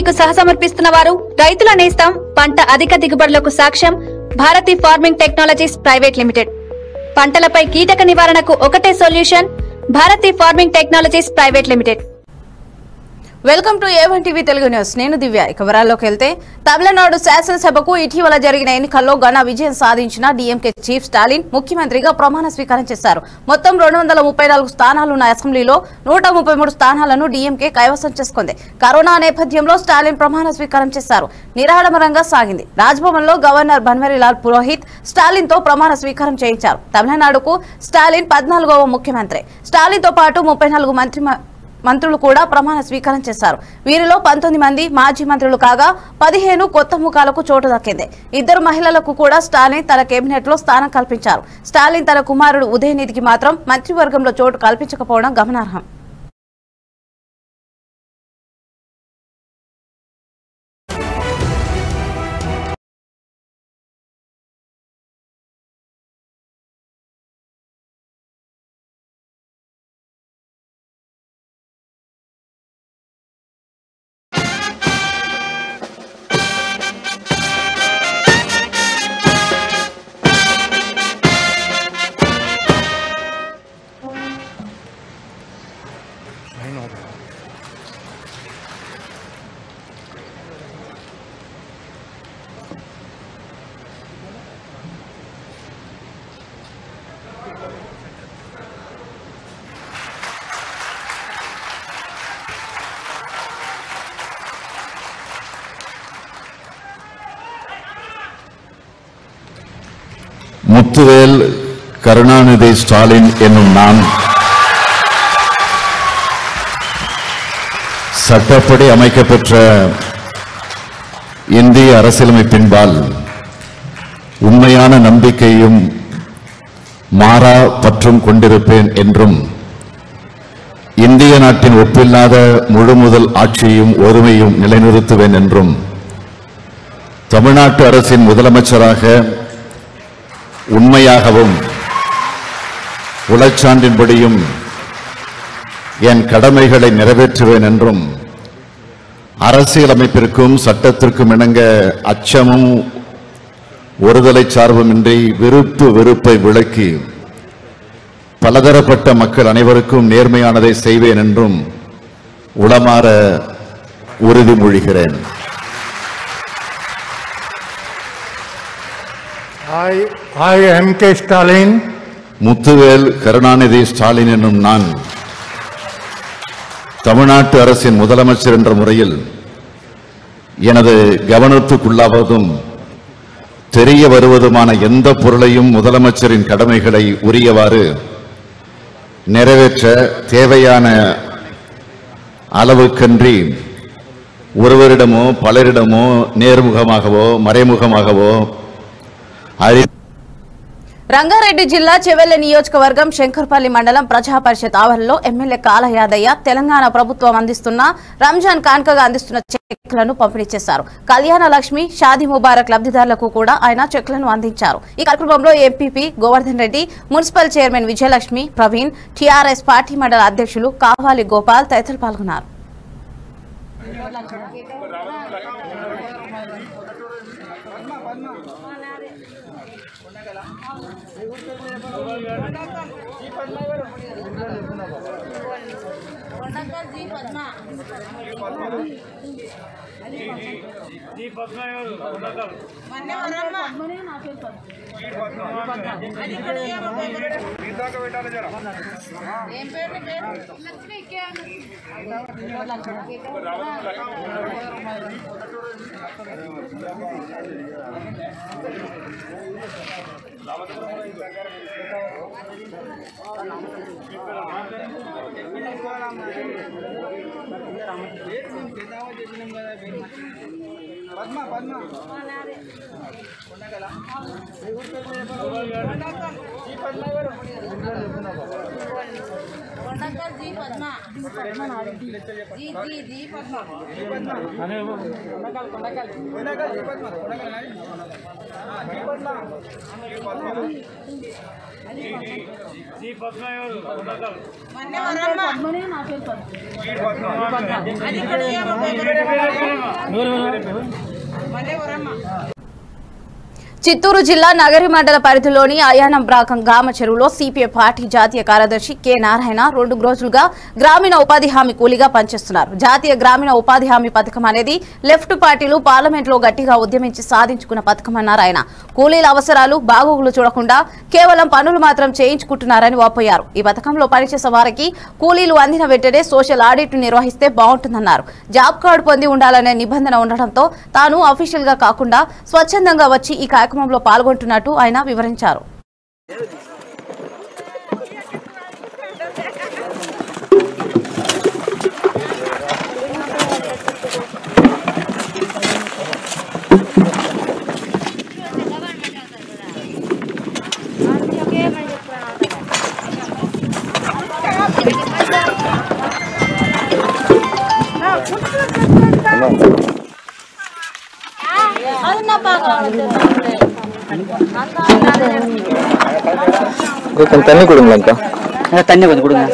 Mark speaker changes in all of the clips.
Speaker 1: మీకు సహసమర్పిస్తున్న వారు రైతుల నేస్తం పంట అధిక దిగుబడులకు సాక్ష్యం Bharati farming technologies private limited పంటలపై కీటక నివారణకు ఒకటే solution Bharathi farming technologies private limited
Speaker 2: welcome to A one TV Telugu news నేను దివ్య ఇక వివరాల్లోకి వెళ్తే తమిళనాడు శాసనసభకు ఇటీవల జరిగిన ఎన్నికల్లో ఘన విజయం సాధించిన డీఎంకే చీఫ్ స్టాలిన్ ముఖ్యమంత్రిగా ప్రమాణ స్వీకారం చేశారు మొత్తం రెండు వందల ముప్పై నాలుగు స్థానాలున్న అసెంబ్లీలో నూట ముప్పై మూడు స్థానాలను డీఎంకే కైవసం చేసుకుంది కరోనా నేపథ్యంలో స్టాలిన్ ప్రమాణ స్వీకారం చేశారు నిరాడంబరంగా సాగింది రాజ్భవన్ లో గవర్నర్ బన్వరీలాల్ పురోహిత్ స్టాలిన్ తో ప్రమాణ స్వీకారం చేయించారు తమిళనాడుకు స్టాలిన్ పద్నాలుగవ ముఖ్యమంత్రి స్టాలిన్ తో పాటు ముప్పై నాలుగు మంత్రి మంత్రులు కూడా ప్రమాణ స్వీకారం చేశారు వీరిలో పంతొమ్మిది మంది మాజీ మంత్రులు కాగా పదిహేను కొత్త ముఖాలకు చోటు దక్కింది ఇద్దరు మహిళలకు కూడా స్టాలిన్ తన కేబినెట్ లో స్థానం కల్పించారు స్టాలిన్ తన కుమారుడు ఉదయనిధికి మాత్రం మంత్రివర్గంలో చోటు కల్పించకపోవడం గమనార్హం
Speaker 3: முத்துவேல் கருணாநிதி ஸ்டாலின் என்னும் நான் சட்டப்படி அமைக்கப்பெற்ற இந்திய அரசியலமைப்பின்பால் உண்மையான நம்பிக்கையும் மாறா பற்றும் கொண்டிருப்பேன் என்றும் இந்திய நாட்டின் ஒப்பில்லாத முழுமுதல் ஆட்சியும் ஒருமையும் நிலைநிறுத்துவேன் என்றும் தமிழ்நாட்டு அரசின் முதலமைச்சராக உண்மையாகவும் உளச்சான்றின்படியும் என் கடமைகளை நிறைவேற்றுவேன் என்றும் அரசியலமைப்பிற்கும் சட்டத்திற்கும் இணங்க அச்சமும் ஒருதலை சார்புமின்றி விருப்பு வெறுப்பை விளக்கி பலதரப்பட்ட மக்கள் அனைவருக்கும் நேர்மையானதை செய்வேன் என்றும் உளமாற உறுதிமொழிகிறேன்
Speaker 4: I, I, M.K. Stalin,
Speaker 3: Muthuvel Karunanidhi Stalin என்னும் நான் தமிழ்நாட்டு அரசின் முதலமைச்சர் என்ற முறையில் எனது கவனத்துக்குள்ளாவதும் தெரிய வருவதுமான எந்த பொருளையும் முதலமைச்சரின் கடமைகளை உரியவாறு நிறைவேற்ற தேவையான அளவுக்கன்றி ஒருவரிடமோ பலரிடமோ நேர்முகமாகவோ மறைமுகமாகவோ அறி
Speaker 2: రంగారెడ్డి జిల్లా చెవెళ్ల నియోజకవర్గం శంకర్పల్లి మండలం ప్రజా పరిషత్ ఆవరణలో ఎమ్మెల్యే కాల యాదయ్య తెలంగాణ ప్రభుత్వం అందిస్తున్న రంజాన్ కాన్కగా అందిస్తున్న చెక్లను పంపిణీ చేశారు కళ్యాణ లక్ష్మి షాదీ ముబారక్ లబ్ధిదారులకు కూడా ఆయన చెక్లను అందించారు ఈ కార్యక్రమంలో MPP Govardhan Reddy municipal chairman Vijayalakshmi Praveen TRS party మండల అధ్యక్షులు కావాలి గోపాల్ తదితరులు పాల్గొన్నారు చిత్తూరు జిల్లా నగరి మండల పరిధిలోని అయానం బ్రాకం గ్రామ చెరువులో సిపిఐ పార్టీ జాతీయ కార్యదర్శి కె నారాయణ రెండు రోజులుగా గ్రామీణ ఉపాధి హామీ కూలీగా పనిచేస్తున్నారు జాతీయ గ్రామీణ ఉపాధి హామీ పథకం అనేది లెఫ్ట్ పార్టీలు పార్లమెంట్ లో గట్టిగా ఉద్యమించి సాధించుకున్న పథకమన్నారు ఆయన కూలీల అవసరాలు బాగోగులు చూడకుండా కేవలం పనులు మాత్రం చేయించుకుంటున్నారని వాపోయారు ఈ పథకంలో పనిచేసే వారికి కూలీలు అందిన వెంటనే సోషల్ ఆడిట్ నిర్వహిస్తే బాగుంటుందన్నారు జాబ్ కార్డు పొంది ఉండాలనే నిబంధన ఉండటంతో తాను అఫీషియల్ గా కాకుండా స్వచ్ఛందంగా వచ్చి ఈ కార్యక్రమంలో పాల్గొంటున్నట్టు ఆయన వివరించారు
Speaker 5: కొంచెం తన్ని கொடுங்களா
Speaker 6: தண்ணி கொஞ்சம் கொடுங்க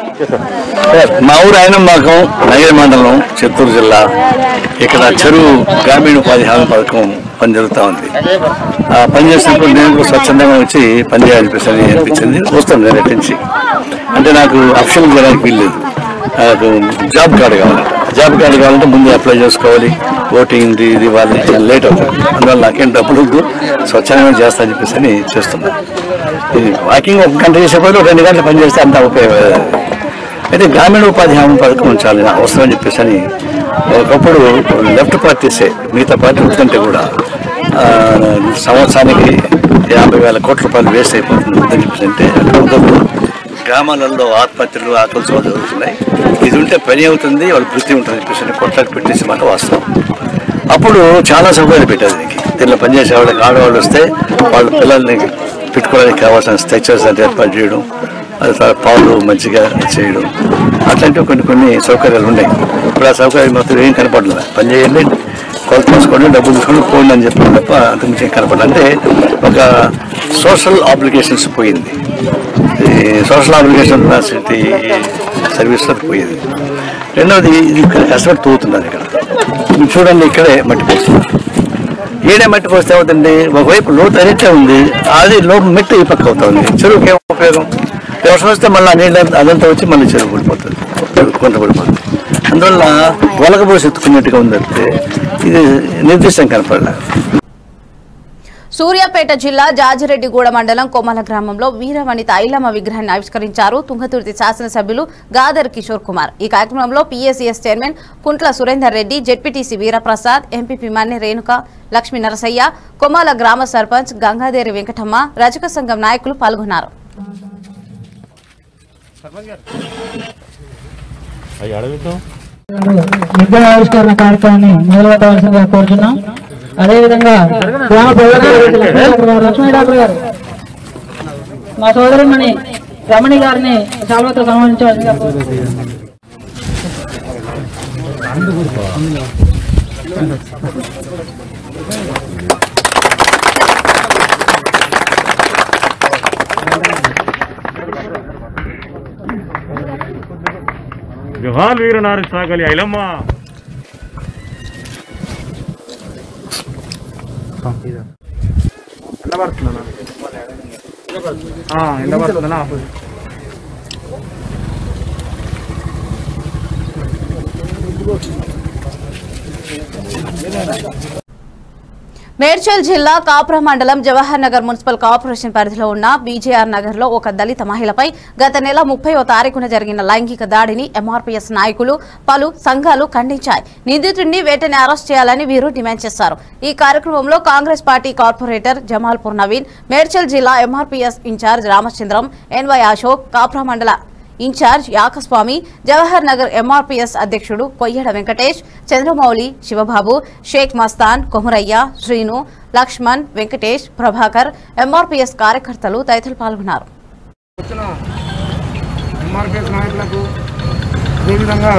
Speaker 5: మా ఊరు అయినంబాకం నగర మండలం చిత్తూరు జిల్లా ఇక్కడ చెరువు గ్రామీణ ఉపాధి హామీ పథకం పని జరుగుతూ ఉంది ఆ పని చేసినప్పుడు నేను కూడా స్వచ్ఛందంగా వచ్చి పని చేయాలనిపిస్తుంది అనిపించింది వస్తాను నేను నుంచి అంటే నాకు అఫిషియల్ చేయడానికి వీల్లేదు నాకు జాబ్ కార్డు కావాలి జాబ్ కార్డు కావాలంటే ముందు అప్లై చేసుకోవాలి ఓటింగ్ ఇది ఇది వాళ్ళు లేట్ అవుతుంది అందువల్ల నాకేం డబ్బులు వద్దు స్వచ్ఛందంగా చేస్తా అని చెప్పేసి అని చేస్తున్నాను ఇది వాకింగ్ ఒక గంట చేసే బదులు రెండు గంటలు పని చేస్తే అంత ఉపయోగం అయితే గ్రామీణ ఉపాధి హామీ పథకం చాలా అవసరం అని చెప్పేసి అని ఒకప్పుడు లెఫ్ట్ పార్టీసే మిగతా పార్టీల కంటే కూడా ఆ, సంవత్సరానికి యాభై వేల కోట్ల రూపాయలు వేస్ట్ అయిపోతుంది అని చెప్పేసి అంటే అది కుదరదు గ్రామాలలో ఆత్మహత్యలు ఆకలి చోటు జరుగుతున్నాయి ఇది ఉంటే పని అవుతుంది వాళ్ళ వృత్తి ఉంటుంది అని చెప్పేసి అని కొట్లాట పెట్టేసి మాట వాస్తవం అప్పుడు చాలా సౌకర్యాలు పెట్టారు దీనికి దీనిలో పనిచేసే వాళ్ళకి ఆడవాళ్ళు వస్తే వాళ్ళ పిల్లల్ని పెట్టుకోవడానికి కావాల్సిన స్ట్రక్చర్స్ అంటే ఏర్పాటు చేయడం అది తర్వాత పాలు మంచిగా చేయడం అట్లాంటివి కొన్ని కొన్ని సౌకర్యాలు ఉన్నాయి ఇప్పుడు ఆ సౌకర్యాలు మొత్తం ఏం కనపడలేదు పని చేయండి కొలత తీసుకోండి డబ్బులు తీసుకోండి పోండి అని చెప్పి తప్ప అంతకుమించి ఏం కనపడలేదు అంటే ఒక సోషల్ ఆబ్లిగేషన్స్ పోయింది ఈ సోషల్ ఆబ్లిగేషన్ సిటీ సర్వీస్ అది పోయింది రెండవది ఇది ఇక్కడ కష్టపడి తోగుతున్నారు ఇక్కడ మీరు చూడండి ఇక్కడే మట్టి పోస్తున్నారు ఈడే మట్టి పోస్తే అవుతుంది ఒకవైపు లోతు అరిటే ఉంది అది లోపు మెట్టు ఈ పక్క అవుతుంది చెరువుకి ఏం ఉపయోగం వర్షం వస్తే మళ్ళీ నీళ్ళు అదంతా వచ్చి మళ్ళీ చెరువు పడిపోతుంది కొంత పడిపోతుంది అందువల్ల వలకపోసి ఎత్తుకున్నట్టుగా ఉంది తప్పితే ఇది నిర్దిష్టం కనపడలే
Speaker 2: సూర్యాపేట జిల్లా జాజిరెడ్డిగూడ మండలం కొమ్మల గ్రామంలో వీరవనిత ఐలమ్మ విగ్రహాన్ని ఆవిష్కరించారు తుంగతుర్తి శాసనసభ్యులు గాదర్ కిషోర్ కుమార్ ఈ కార్యక్రమంలో PSCS chairman Kuntla Surender Reddy ZPTC Veeraprasad MPP Manne Renuka Lakshmi Narasaiah Kommala గ్రామ సర్పంచ్ గంగాదేరి వెంకటమ్మ రజక సంఘం నాయకులు పాల్గొన్నారు
Speaker 7: విద్యా ఆవిష్కరణ కార్యక్రమాన్ని మొదలుపెట్టవలసిందిగా కోరుతున్నాం అదేవిధంగా గ్రామ ప్రజలకు లక్ష్మీ డాక్టర్ గారు మా సోదరిమణి రమణి గారిని శాల్వతో సన్మానించవలసిందిగా కోరుతున్నాం
Speaker 8: జోహార్ వీర నారి సాగలి ఐలమ్మ ఎండబడుతుందనా
Speaker 2: మేడ్చల్ జిల్లా కాపుర మండలం జవహర్ నగర్ మున్సిపల్ కార్పొరేషన్ పరిధిలో ఉన్న బీజేఆర్ నగర్ లో ఒక దళిత మహిళపై గత నెల ముప్పైవ తారీఖున జరిగిన లైంగిక దాడిని ఎంఆర్పీఎస్ నాయకులు పలు సంఘాలు ఖండించాయి నిందితుడిని వెంటనే అరెస్ట్ చేయాలని వీరు డిమాండ్ చేశారు ఈ కార్యక్రమంలో Congress party corporator Jamalpur Naveen Medchal జిల్లా MRPS incharge Ramachandram NY Ashok Kapura మండల ఇన్ఛార్జ్ యాకస్వామి జవహర్ నగర్ ఎంఆర్పీఎస్ అధ్యక్షుడు కొయ్యడ వెంకటేష్ చంద్రమౌళి శివబాబు షేక్ మస్తాన్ కొమురయ్య శ్రీను లక్ష్మణ్ వెంకటేష్ ప్రభాకర్ ఎంఆర్పీఎస్ కార్యకర్తలు తదితరులు పాల్గొన్నారు
Speaker 8: వచ్చిన ఎంఆర్పిఎస్ నాయకులకు అదేవిధంగా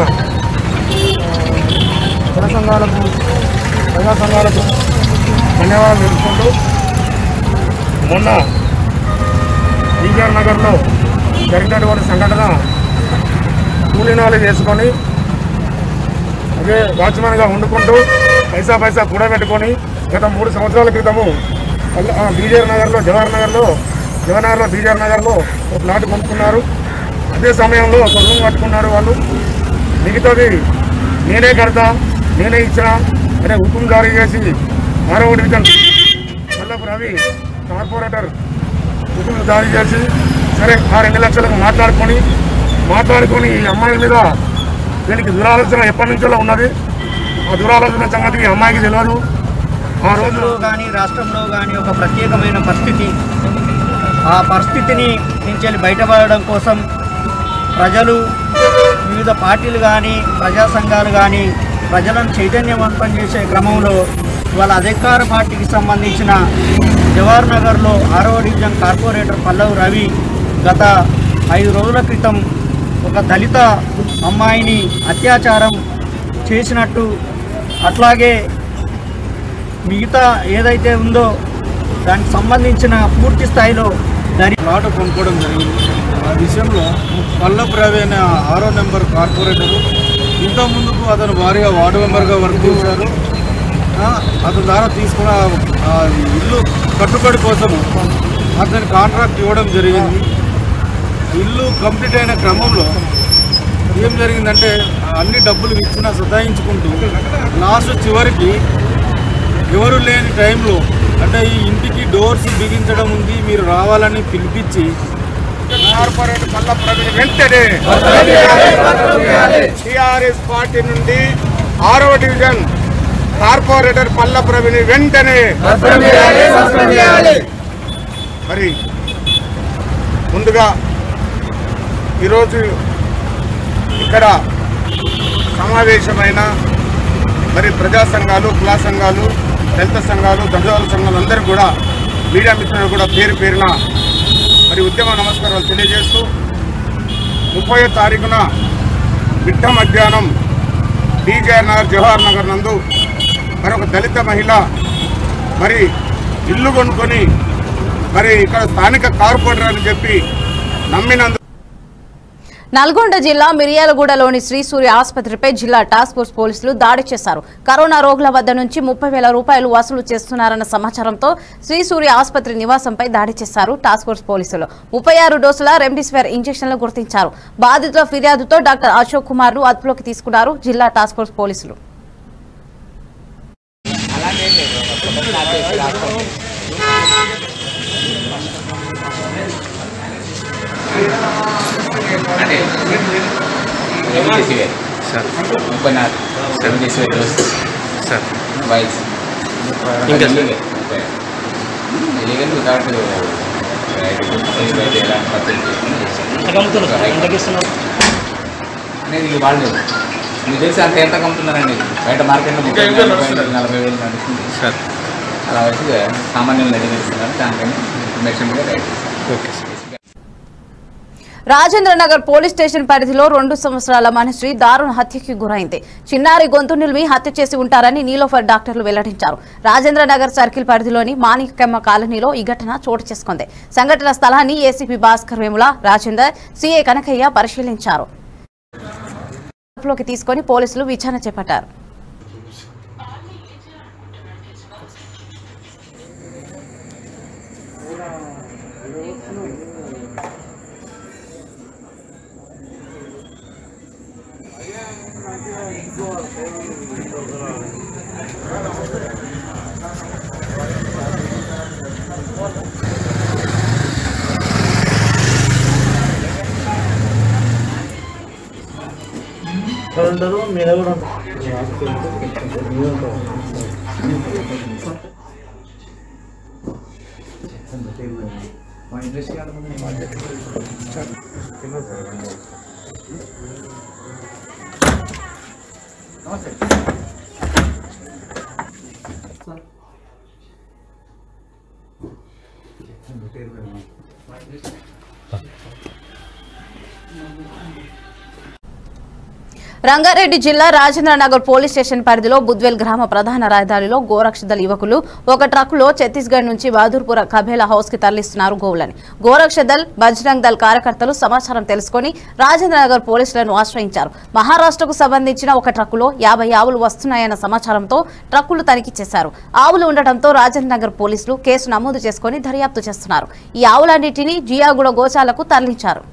Speaker 8: ఆ, జన సంఘాలకు ప్రజా సంఘాలకు ధన్యవాదాలు తెలుపుకుంటూ మొన్న ఈజార్ నగర్లో జరిగినటువంటి సంఘటన కూలీనాలు చేసుకొని అదే వాచ్మెన్గా వండుకుంటూ పైసా పైసా కూడబెట్టుకొని గత మూడు సంవత్సరాల క్రితము పల్ల- ఆ, బీజేఆర్ నగర్లో జవహర్ నగర్లో జవహర్ నగర్లో బీజేఆర్ నగర్లో ఒక ప్లాట్ కొనుక్కున్నారు అదే సమయంలో ఒక రూమ్ కట్టుకున్నారు వాళ్ళు మిగతాది నేనే కడతా నేనే ఇచ్చిన అనే హుకుం జారీ చేసి ఆరవ డివిజన్ మల్లపు రవి కార్పొరేటర్ హుకుం జారీ చేసి సరే ఆ రెండు లక్షలకు మాట్లాడుకొని మాట్లాడుకొని ఈ అమ్మాయి మీద దీనికి దురాలోచన ఎప్పటి నుంచో ఉన్నది ఆ దురాలోచన సంగతి ఈ అమ్మాయికి తెలియదు ఆ రోజు
Speaker 6: దేశంలో కానీ రాష్ట్రంలో కానీ ఒక ప్రత్యేకమైన పరిస్థితి ఆ పరిస్థితిని నుంచి బయటపడడం కోసం ప్రజలు వివిధ పార్టీలు కానీ ప్రజా సంఘాలు కానీ ప్రజలను చైతన్యవంతం చేసే క్రమంలో వాళ్ళ అధికార పార్టీకి సంబంధించిన జవహర్ నగర్లో ఆరవ డివిజన్ కార్పొరేటర్ పల్లవి రవి గత ఐదు రోజుల క్రితం ఒక దళిత అమ్మాయిని అత్యాచారం చేసినట్టు అట్లాగే మిగతా ఏదైతే ఉందో దానికి సంబంధించిన పూర్తి స్థాయిలో దాని
Speaker 9: ప్లాట్ కొనుక్కోవడం జరిగింది ఆ విషయంలో పల్లపు రవి అనే ఆరో నెంబర్ కార్పొరేటరు ఇంత ముందుకు అతను భారీగా వార్డు మెంబర్గా వర్క్ చేశారు ఆ, అతని ద్వారా తీసుకున్న ఆ ఇల్లు కట్టుబడి కోసం అతని కాంట్రాక్ట్ ఇవ్వడం జరిగింది ఇల్లు కంప్లీట్ అయిన క్రమంలో ఏం జరిగిందంటే అన్ని డబ్బులు ఇచ్చినా సతాయించుకుంటూ లాస్ట్ చివరికి ఎవరు లేని టైంలో అంటే ఈ ఇంటికి డోర్స్ బిగించడం ఉంది మీరు రావాలని పిలిపించి
Speaker 8: కార్పొరేట్ మల్లపు రవిని వెంటనే టిఆర్ఎస్ పార్టీ నుండి ఆరవ డివిజన్ కార్పొరేటర్ పల్లపు రవిని వెంటనే మరి ముందుగా ఈరోజు ఇక్కడ సమావేశమైన మరి ప్రజా సంఘాలు కులా సంఘాలు దళిత సంఘాలు దళిత సంఘాలు అందరూ కూడా మీడియా మిత్రులు కూడా పేరు పేరున మరి ఉద్యమ నమస్కారాలు తెలియజేస్తూ ముప్పై తారీఖున మిట్ట మధ్యాహ్నం బీజేఆర్ నగర్ జవహర్ నగర్ నందు మరి ఒక దళిత మహిళ మరి ఇల్లు కొనుక్కొని మరి ఇక్కడ స్థానిక కార్పొరేటర్ అని చెప్పి నమ్మినందుకు
Speaker 2: నల్గొండ జిల్లా మిర్యాలగూడలోని శ్రీ సూర్య ఆసుపత్రిపై జిల్లా టాస్క్ ఫోర్స్ పోలీసులు దాడి చేశారు కరోనా రోగుల వద్ద నుంచి ముప్పై వేల రూపాయలు వసూలు చేస్తున్నారన్న సమాచారంతో శ్రీ సూర్య ఆసుపత్రి నివాసంపై దాడి చేశారు టాస్క్ ఫోర్స్ పోలీసులు ముప్పై ఆరు డోసుల రెమ్డెసివిర్ ఇంజెక్షన్లు గుర్తించారు బాధితుల ఫిర్యాదుతో డాక్టర్ అశోక్ కుమార్ ను అదుపులోకి తీసుకున్నారు జిల్లా టాస్క్ ఫోర్స్ పోలీసులు
Speaker 10: సార్ ముప్పై నాలుగు సెవెన్ చేసి సార్ వైస్ ఇంకా ఇలీగల్ వితౌట్ అనేది ఇది వాళ్ళు మీకు తెలిసి అంత ఎంత అమ్ముతున్నారండి బయట మార్కెట్లో ముప్పై వేలు, ముప్పై వేలు, నలభై వేలు నడుస్తుంది సార్ అలా వచ్చి సామాన్యులు దగ్గర ఇస్తున్నారు దానికని ఇన్ఫర్మేషన్ కూడా right okay sir
Speaker 2: Rajendra Nagar police station పరిధిలో రెండు సంవత్సరాల మనుశ్రీ దారుణ హత్యకి గురైంది చిన్నారి గొంతు నిలిమి హత్య చేసి ఉంటారని నీలోఫర్ డాక్టర్లు వెల్లడించారు రాజేంద్ర నగర్ సర్కిల్ పరిధిలోని మాణిక్యమ్మ కాలనీలో ఈ ఘటన చోటు చేసుకుంది సంఘటన స్థలాన్ని ఏసీపీ భాస్కర్ వేముల రాజేందర్ సీఏ కనకయ్య పరిశీలించారు అదుపులోకి తీసుకొని పోలీసులు విచారణ చేపట్టారు రంగారెడ్డి జిల్లా రాజేంద్రనగర్ పోలీస్ స్టేషన్ పరిధిలో బుద్వేల్ గ్రామ ప్రధాన రహదారిలో గోరక్షదల్ యువకులు ఒక ట్రక్కులో ఛత్తీస్గఢ్ నుంచి బహదూర్పుర కబేలా హౌస్ కి తరలిస్తున్నారు గోవులని గోరక్షదల్ బజరంగ్ దల్ కార్యకర్తలు సమాచారం తెలుసుకుని రాజేంద్రనగర్ పోలీసులను ఆశ్రయించారు మహారాష్ట్రకు సంబంధించిన ఒక ట్రక్కులో యాభై ఆవులు వస్తున్నాయన్న సమాచారంతో ట్రక్కులు తనిఖీ చేశారు ఆవులు ఉండటంతో రాజేంద్రనగర్ పోలీసులు కేసు నమోదు చేసుకుని దర్యాప్తు చేస్తున్నారు ఈ ఆవులన్నింటినీ జియాగూడ గోశాలకు తరలించారు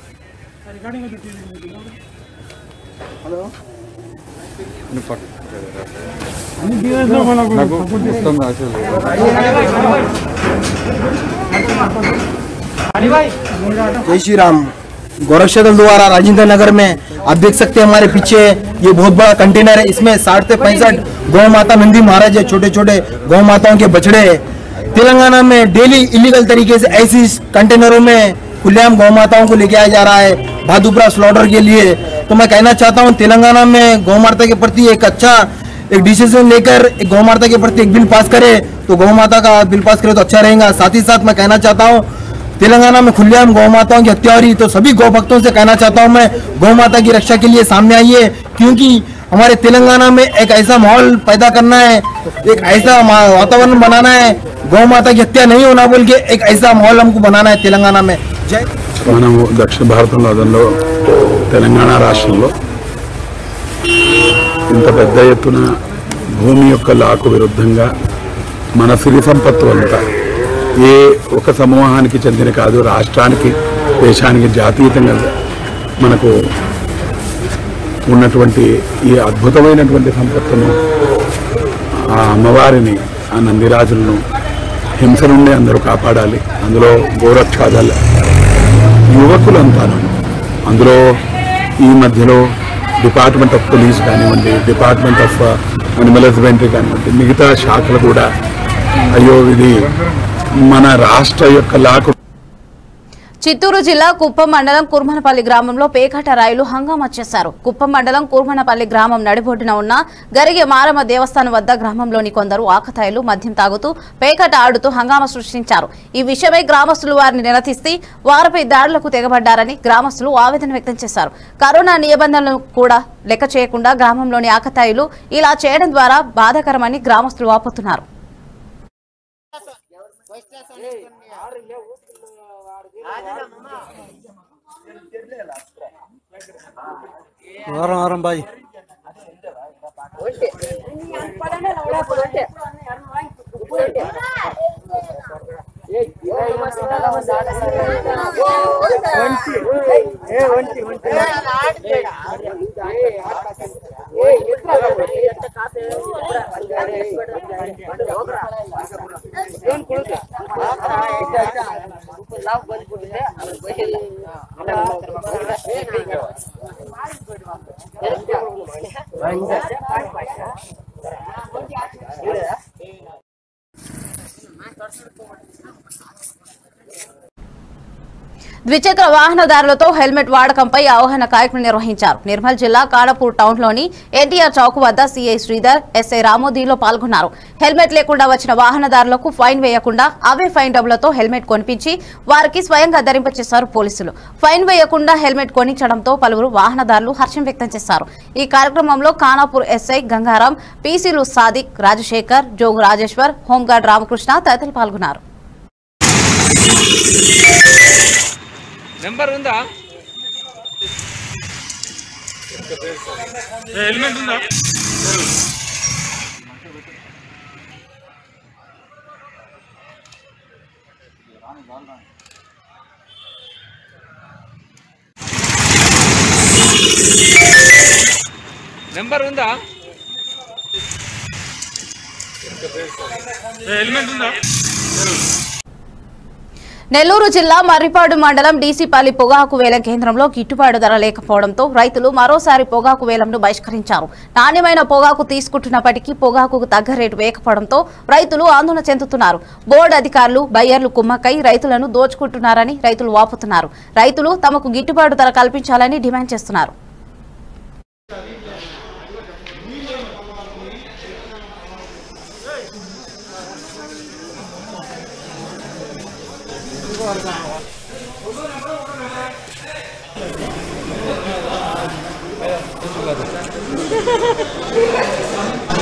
Speaker 11: जय श्री राम गोरक्षदल द्वारा राजेंद्र नगर में आप देख सकते हैं हमारे पीछे ये बहुत बड़ा कंटेनर है इसमें साठ से पैंसठ गौ माता नंदी महाराज है छोटे छोटे गौ माताओं के बछड़े हैं तेलंगाना में डेली इलीगल तरीके से ऐसी कंटेनरों में खुलेआम गौ माताओं को लेके आया जा रहा है भादुपरा स्लॉटर के लिए तो मैं कहना चाहता हूँ तेलंगाना में गौ माता के प्रति एक अच्छा एक डिसीजन लेकर एक गौ माता के प्रति एक बिल पास करे तो गौ माता का बिल पास करे तो अच्छा रहेगा साथ ही साथ मैं कहना चाहता हूँ तेलंगाना में खुलेआम गौ माताओं की हत्या हो रही तो सभी गौ भक्तों से कहना चाहता हूँ मैं गौ माता की रक्षा के लिए सामने आइए क्योंकि हमारे तेलंगाना में एक ऐसा माहौल पैदा करना है एक ऐसा मा- वातावरण बनाना है गौ माता की हत्या नहीं होना बोल के एक ऐसा माहौल हमको बनाना है तेलंगाना में जय
Speaker 12: మనము దక్షిణ భారతంలో అదంలో తెలంగాణ రాష్ట్రంలో ఇంత పెద్ద ఎత్తున భూమి యొక్క లాకు విరుద్ధంగా మన సిరి సంపత్తు అంతా ఏ ఒక సమూహానికి చెందిన కాదు రాష్ట్రానికి దేశానికి జాతీయతంగా మనకు ఉన్నటువంటి ఈ అద్భుతమైనటువంటి సంపత్తును ఆ అమ్మవారిని ఆ నందిరాజులను హింస నుండి అందరూ కాపాడాలి అందులో గోరక్షాదల్ యువకులంతాను అందులో ఈ మధ్యలో డిపార్ట్మెంట్ ఆఫ్ పోలీస్ కానివ్వండి డిపార్ట్మెంట్ ఆఫ్ అనిమల్ హస్బెండరీ కానివ్వండి మిగతా శాఖలు కూడా అయ్యో ఇది మన రాష్ట్ర యొక్క లాకు
Speaker 2: చిత్తూరు జిల్లా కుప్పం మండలం కుర్మనపల్లి గ్రామంలో పేకాట రాయులు హంగామా చేశారు కుప్పం మండలం కుర్మనపల్లి గ్రామం నడిబొడ్డున ఉన్న గరిగే మారమ్మ దేవస్థానం వద్ద గ్రామంలోని కొందరు ఆకతాయిలు మద్యం తాగుతూ పేకాట ఆడుతూ హంగామా సృష్టించారు ఈ విషయమై గ్రామస్తులు వారిని నిలదీసి వారిపై దాడులకు తెగబడ్డారని గ్రామస్తులు ఆవేదన వ్యక్తం చేశారు కరోనా నిబంధనలను కూడా లెక్క చేయకుండా గ్రామంలోని ఆకతాయిలు ఇలా చేయడం ద్వారా బాధాకరమని గ్రామస్తులు వాపోతున్నారు
Speaker 13: వారం వారం బాయ్
Speaker 2: ద్విచక్ర వాహనదారులతో హెల్మెట్ వాడకంపై అవగాహన కార్యక్రమం నిర్వహించారు నిర్మల్ జిల్లా కాడపూర్ టౌన్లోని ఎన్టీఆర్ చౌక్ వద్ద సీఐ శ్రీధర్ ఎస్ఐ రామోదీలో పాల్గొన్నారు హెల్మెట్ లేకుండా వచ్చిన వాహనదారులకు ఫైన్ వేయకుండా అవే ఫైన్ డబ్బులతో హెల్మెట్ కొనిపించి వారికి స్వయంగా ధరింపచేశారు పోలీసులు ఫైన్ వేయకుండా హెల్మెట్ కొనించడంతో పలువురు వాహనదారులు హర్షం వ్యక్తం చేశారు ఈ కార్యక్రమంలో ఖానాపూర్ ఎస్ఐ గంగారాం పీసీలు సాదిక్ రాజశేఖర్ జోగు రాజేశ్వర్ హోంగార్డ్ రామకృష్ణ తదితరులు పాల్గొన్నారు
Speaker 14: నెంబర్ ఉందా హెల్మెట్ ఉందా నెంబర్ ఉందా హెల్మెట్ ఉందా
Speaker 2: నెల్లూరు జిల్లా మర్రిపాడు మండలం డీసీపల్లి పొగాకు వేలం కేంద్రంలో గిట్టుబాటు ధర లేకపోవడంతో రైతులు మరోసారి పొగాకు వేలంను బహిష్కరించారు నాణ్యమైన పొగాకు తీసుకుంటున్నప్పటికీ పొగాకు తగ్గ రేటు వేయకపోవడంతో రైతులు ఆందోళన చెందుతున్నారు బోర్డు అధికారులు బయ్యర్లు కుమ్మక్కై రైతులను దోచుకుంటున్నారని రైతులు వాపుతున్నారు రైతులు తమకు గిట్టుబాటు ధర కల్పించాలని డిమాండ్ చేస్తున్నారు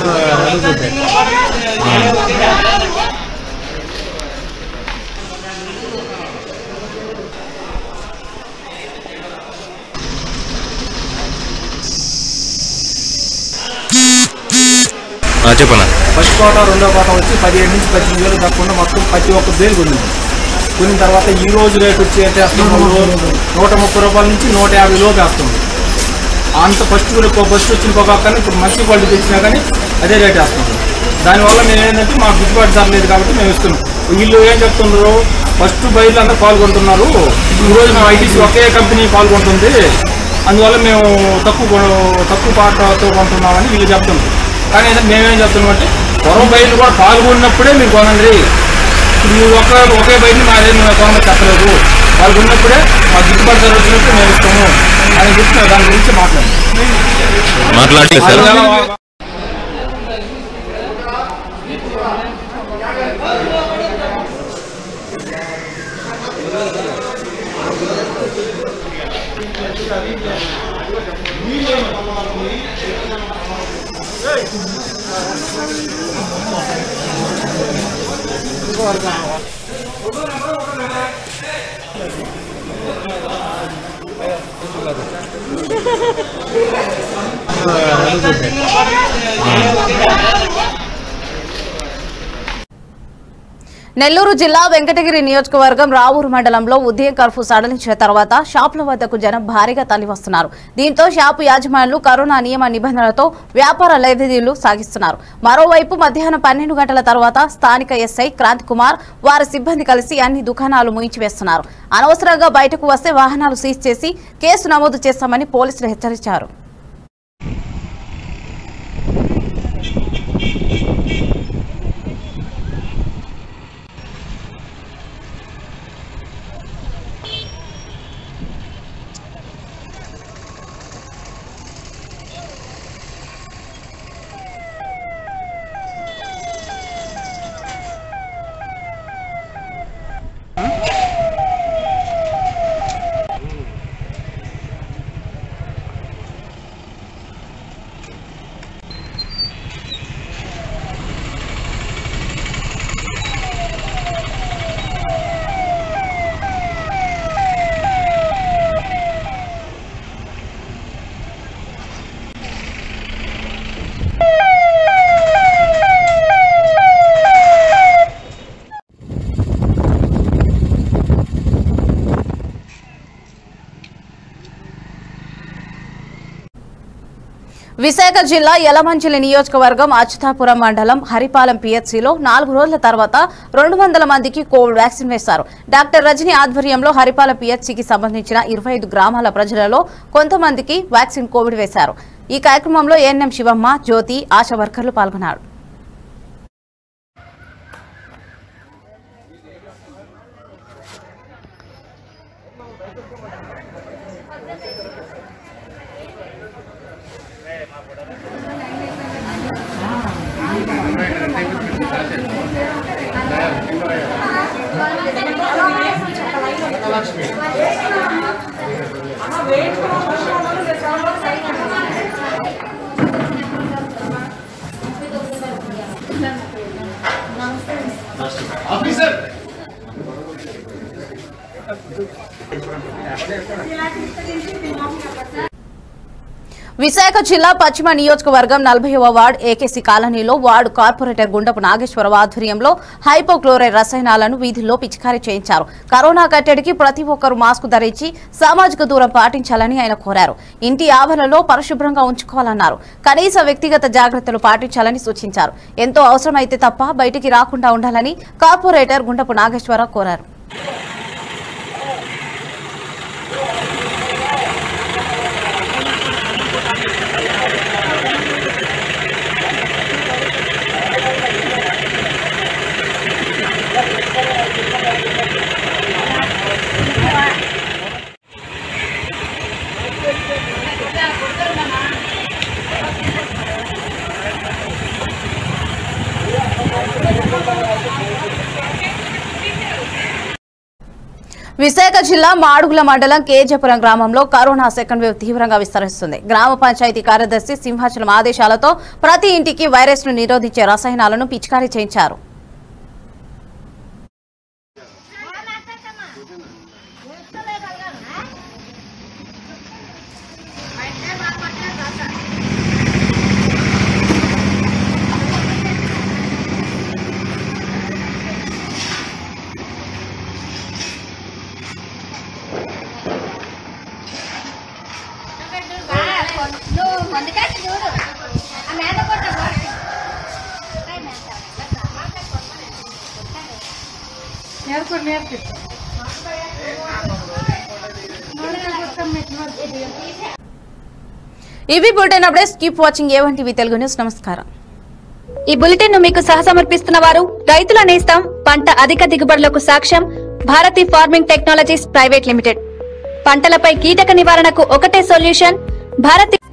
Speaker 15: చెప్పనా
Speaker 11: ఫస్ట్ కోట రెండో కోట వచ్చి పదిహేడు నుంచి పద్దెనిమిది వేలు తప్పకుండా మొత్తం ప్రతి ఒక్క బేలు కొనింది కొనిన తర్వాత ఈ రోజు రేట్ వచ్చి అయితే వేస్తున్నాము నూట ముప్పై రూపాయల నుంచి నూట యాభై లోపు వేస్తుంది అంత ఫస్ట్ ఫస్ట్ వచ్చిన పొగాకు కానీ ఇప్పుడు మంచి క్వాలిటీ తెచ్చినా కానీ అదే రేట్ వేస్తున్నాం దానివల్ల మేము ఏంటంటే మాకు గిట్టుబాటు ధర లేదు కాబట్టి మేము ఇస్తున్నాం వీళ్ళు ఏం చెప్తున్నారు ఫస్ట్ బయలు అందరూ పాల్గొంటున్నారు ఈ రోజు మా ఐటీసీ ఒకే కంపెనీ పాల్గొంటుంది అందువల్ల మేము తక్కువ కొ- తక్కువ పాటతో కొంటున్నామని వీళ్ళు చెప్తున్నారు కానీ ఏంటంటే మేమేం చెప్తున్నాం అంటే పొరం బయలు కూడా పాల్గొన్నప్పుడే మీరు కొనండి ఇప్పుడు మీరు ఒక ఒకే బయటని మాదే మేము కొనమని చెప్పలేదు వాళ్ళు ఉన్నప్పుడే మా గిట్టుబాటు ధర వచ్చినప్పుడు మేము ఇస్తాము అని చెప్పి దాని గురించి మాట్లాడాం
Speaker 15: మాట్లాడలేదు సార్
Speaker 2: నెల్లూరు జిల్లా వెంకటగిరి నియోజకవర్గం రావూరు మండలంలో ఉదయం కర్ఫ్యూ సడలించిన తర్వాత షాపుల వద్దకు జనం భారీగా తరలివస్తున్నారు దీంతో షాపు యాజమానులు కరోనా నియమ నిబంధనలతో వ్యాపార లేవదీలు సాగిస్తున్నారు మరోవైపు మధ్యాహ్నం పన్నెండు గంటల తర్వాత స్థానిక ఎస్ఐ క్రాంతి కుమార్ వారి సిబ్బంది కలిసి అన్ని దుకాణాలు మూయించివేస్తున్నారు అనవసరంగా బయటకు వస్తే వాహనాలు సీజ్ చేసి కేసు నమోదు చేస్తామని పోలీసులు హెచ్చరించారు విశాఖ జిల్లా యలమంచిలి నియోజకవర్గం అచ్యుతాపురం మండలం హరిపాలెం పిహెచ్సిలో నాలుగు రోజుల తర్వాత రెండు వందల మందికి కోవిడ్ వ్యాక్సిన్ వేశారు డాక్టర్ రజని ఆధ్వర్యంలో హరిపాలెం పిహెచ్సికి సంబంధించిన ఇరవై ఐదు గ్రామాల ప్రజలలో కొంతమందికి వ్యాక్సిన్ కోవిడ్ వేశారు ఈ కార్యక్రమంలో ఏఎన్ఎం శివమ్మ జ్యోతి ఆశా వర్కర్లు పాల్గొన్నారు విశాఖ జిల్లా పశ్చిమ నియోజకవర్గం నలభైవ వార్డు ఏకేసీ కాలనీలో వార్డు కార్పొరేటర్ గుండపు నాగేశ్వరరావు ఆధ్వర్యంలో హైపోక్లోరైడ్ రసాయనాలను వీధుల్లో పిచికారీ చేయించారు కరోనా కట్టడికి ప్రతి ఒక్కరూ మాస్క్ ధరించి సామాజిక దూరం పాటించాలని ఆయన కోరారు ఇంటి ఆవరణలో పరిశుభ్రంగా ఉంచుకోవాలన్నారు కనీస వ్యక్తిగత జాగ్రత్తలు పాటించాలని సూచించారు ఎంతో అవసరమైతే తప్ప బయటికి రాకుండా ఉండాలని కార్పొరేటర్ గుండపు నాగేశ్వరరావు కోరారు విశాఖ జిల్లా మాడుగుల మండలం కేజపురం గ్రామంలో కరోనా సెకండ్ వేవ్ తీవ్రంగా విస్తరిస్తుంది గ్రామ పంచాయతీ కార్యదర్శి సింహాచలం ఆదేశాలతో ప్రతి ఇంటికి వైరస్ ను నిరోధించే రసాయనాలను పిచికారీ చేయించారు ఇవి bulletin updates keep watching A one TV Telugu news నమస్కారం
Speaker 1: ఈ బులెటిన్ ను మీకు సహసమర్పిస్తున్న వారు రైతుల నేస్తం పంట అధిక దిగుబడులకు సాక్ష్యం Bharati farming technologies private limited పంటలపై కీటక నివారణకు ఒకటే సొల్యూషన్ భారతి